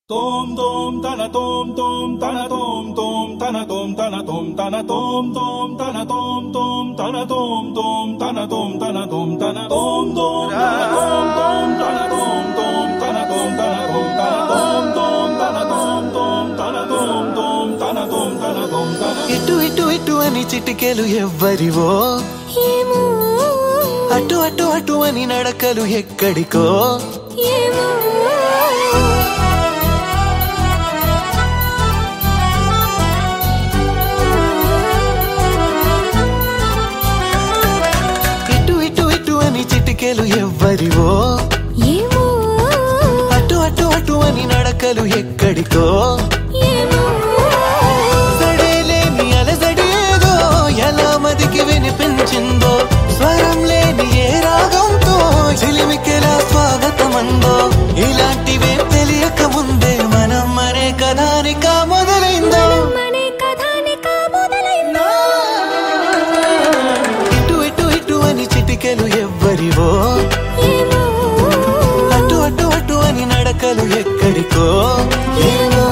Tom tom tana tom tom tana tom tom tana tom tana tom tana tom tom tana tom tom tana tom tom tana tom tana tom tana tom tom tana tom tom tana tom tom tana tom tana tom tana tom tom tana tom tom tana tom tom tana tom tana tom tana ఇటు ఇటు ఇటు అని చిటికెలు ఎవ్వరివో ఏమో అటు అటు అటు అని నడకలు ఎక్కడికో ఏమో ఇటు ఇటు ఇటు అని చిటికెలు ఎవ్వరివో ఏమో అటు అటు అటు అని నడకలు ఎక్కడికో ఏమో సడేలేని అలజడి ఏదో ఎలా మదికి వినిపించిందో స్వరం లేని ఏ రాగంతో చిలిమికెలా స్వాగతమందో ఇలాంటివే తెలియక ముందే మనం మరే కథానిక మొదలైందో మనే కథానిక మొదలైందో ఇటు ఇటు ఇటు అని చిటికెలు ఎవ్వరివో ఏమో అటు అటు అటు అని నడకలు ఎక్కడికో ఏమో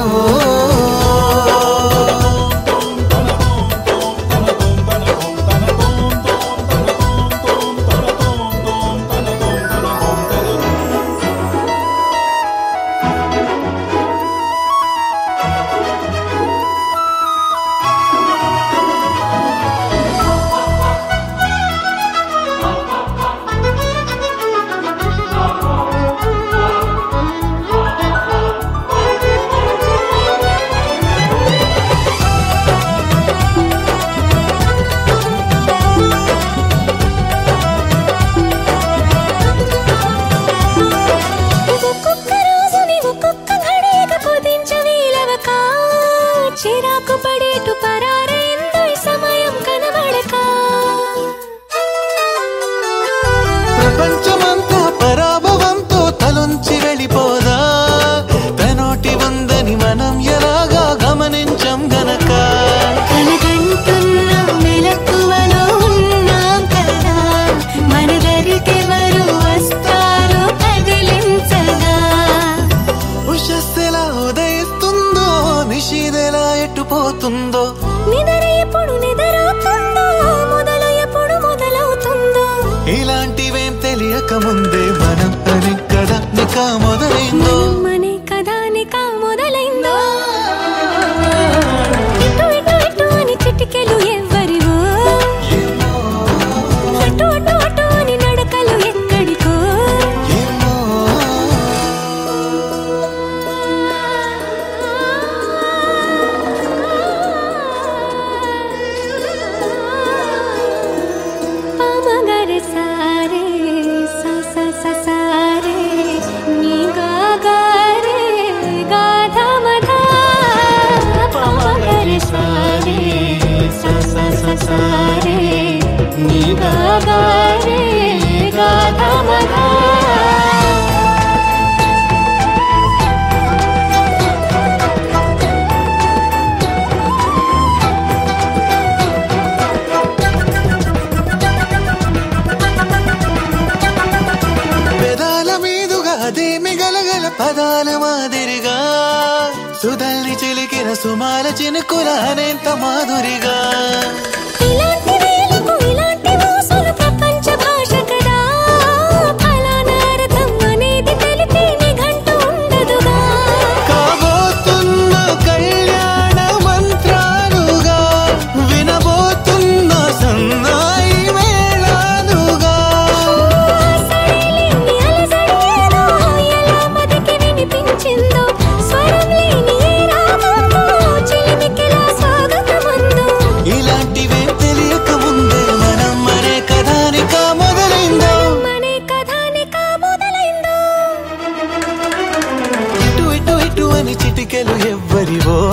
ఒక్కొక్క రోజుని ఒక్కొక్క ఘడియగా కుదించవీలవక చిరాకు పడేటు పరారైందో ఈ సమయం కనబడక ప్రపంచమంతా పరాభవంతో తలొంచి వెళ్ళిపోదా తనోటి ఉందని మనం ఎలాగా గమనించం గనక కనకంటున్న మెలకువలో ఉన్నాం కదా మన దరికెవరు వస్తారో కదిలించగా ఉషస్సెలా ఉదయిస్తుందో నిషీదెలా ఎట్టుపోతుందో నిద్ర ఎప్పుడు నిద్రవుతుందో మొదలు ఎప్పుడు మొదలవుతుందో ఇలాంటివేం తెలియక ముందే మనం అని కదా నిక మొదలైందో మనే కథానిక మొదలైందో ఇటు ఇటు ఇటు అని చిటికెలు ఎవ్వరివో అటు అటు అటు అని నడకలు ఎక్కడికో ఏమో పమగరి సారే స స స సారే నీ గా గా రే గా ధ మ ధ పమగరి సారే స స స సారే నీ గా గా రే గా ధ మ ధ పెదాల మీదుగా అదేమి గలగల పదాల మాదిరిగా సుధల్ని చిలికిన సుమాల చినుకుల అనేంత మాధురిగా ఇలాంటి వేలకు ఇలాంటి మోసులు ప్రపంచ భాష కదా ఫలానా అర్థం అనేది తెలిపే నిఘంటు ఉండదుగా కాబోతున్న కళ్యాణ మంత్రాలుగా వినబోతున్న సన్నాయి మేళాలుగా సరేలేని అలజడి ఏదో ఎలా మదికి వినిపించిందో స్వరం లేని ఏ రాగంతో చిలిమికిలా స్వాగతమందో ఇలాంటివే తెలియక ముందే మనం మరే కథానిక మొదలైందో మనే కథానిక మొదలైందో ఇటు ఇటు ఇటు అని చిటికెలు ఎవ్వరివో